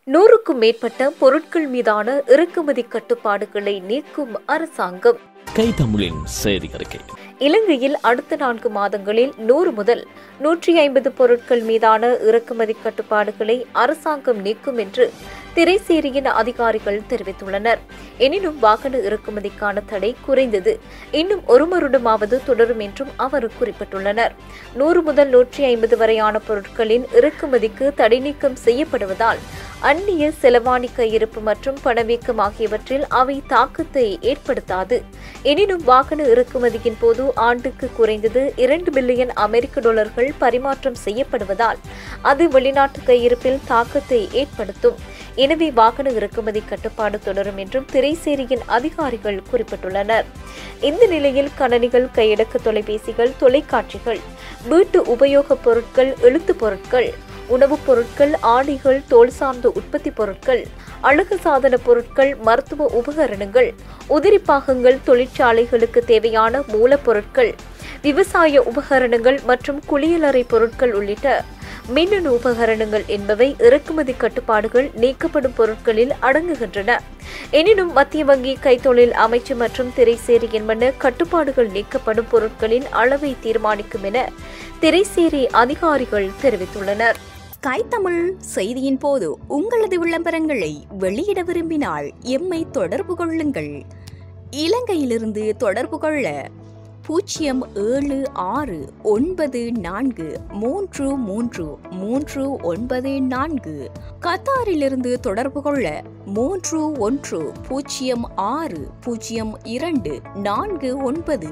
நூறுக்கும் மேற்பட்ட பொருட்கள் மீதான இறக்குமதி கட்டுப்பாடுகளை நீக்கும் அரசாங்கம் கை தமிழின் செய்தி அறிக்கை இலங்கையில் அடுத்த நான்கு மாதங்களில் நூறு முதல் நூற்றி ஐம்பது பொருட்கள் மீதான இறக்குமதி கட்டுப்பாடுகளை அரசாங்கம் நீக்கும் என்று திரைசேரியின் அதிகாரிகள் தெரிவித்துள்ளனர் எனினும் வாகன இறக்குமதிக்கான தடை குறைந்தது இன்னும் ஒரு வருடமாவது தொடரும் என்றும் அவர் குறிப்பிட்டுள்ளனர் நூறு முதல் நூற்றி ஐம்பது வரையான பொருட்களின் இறக்குமதிக்கு தடை நீக்கம் செய்யப்படுவதால் அந்நிய செலவாணி கையிருப்பு மற்றும் பணவீக்கம் ஆகியவற்றில் அவை தாக்கத்தை ஏற்படுத்தாது எனினும் வாகன இறக்குமதியின் போது ஆண்டுக்கு குறைந்தது இரண்டு பில்லியன் அமெரிக்க டாலர்கள் பரிமாற்றம் செய்யப்படுவதால் அது வெளிநாட்டு கையிருப்பில் தாக்கத்தை ஏற்படுத்தும் எனவே வாகன இறக்குமதி கட்டுப்பாடு தொடரும் என்றும் திரைசேரியின் அதிகாரிகள் குறிப்பிட்டுள்ளனர் இந்த நிலையில் கணனிகள் கையடக்க தொலைபேசிகள் தொலைக்காட்சிகள் வீட்டு உபயோகப் பொருட்கள் எழுத்துப் பொருட்கள் உணவுப் பொருட்கள் ஆடைகள் தோல் சார்ந்த உற்பத்தி பொருட்கள் அழகு சாதன பொருட்கள் மருத்துவ உபகரணங்கள் உதிரி பாகங்கள் தொழிற்சாலைகளுக்கு தேவையான மூலப்பொருட்கள் விவசாய உபகரணங்கள் மற்றும் குளியலறை பொருட்கள் உள்ளிட்ட மின்னணு உபகரணங்கள் என்பவை இறக்குமதி கட்டுப்பாடுகள் நீக்கப்படும் பொருட்களில் அடங்குகின்றன எனினும் மத்திய வங்கி கைத்தொழில் அமைச்சு மற்றும் திரைசேரி என்பன கட்டுப்பாடுகள் நீக்கப்படும் பொருட்களின் அளவை தீர்மானிக்கும் என திரைசேரி அதிகாரிகள் தெரிவித்துள்ளனர் ஸ்கை தமிழ் செய்தியின் போது உங்களது விளம்பரங்களை வெளியிட விரும்பினால் எம்மை தொடர்பு கொள்ளுங்கள் இலங்கையிலிருந்து தொடர்பு கொள்ள பூஜ்ஜியம் ஏழு ஆறு ஒன்பது நான்கு மூன்று மூன்று மூன்று ஒன்பது நான்கு கத்தாரிலிருந்து தொடர்பு கொள்ள மூன்று ஒன்று பூஜ்ஜியம் ஆறு பூஜ்ஜியம் இரண்டு நான்கு ஒன்பது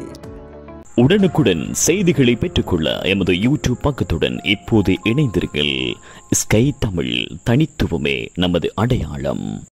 உடனுக்குடன் செய்திகளை பெற்றுக்கொள்ள எமது யூடியூப் பக்கத்துடன் இப்போது இணைந்திருங்கள் ஸ்கை தமிழ் தனித்துவமே நமது அடையாளம்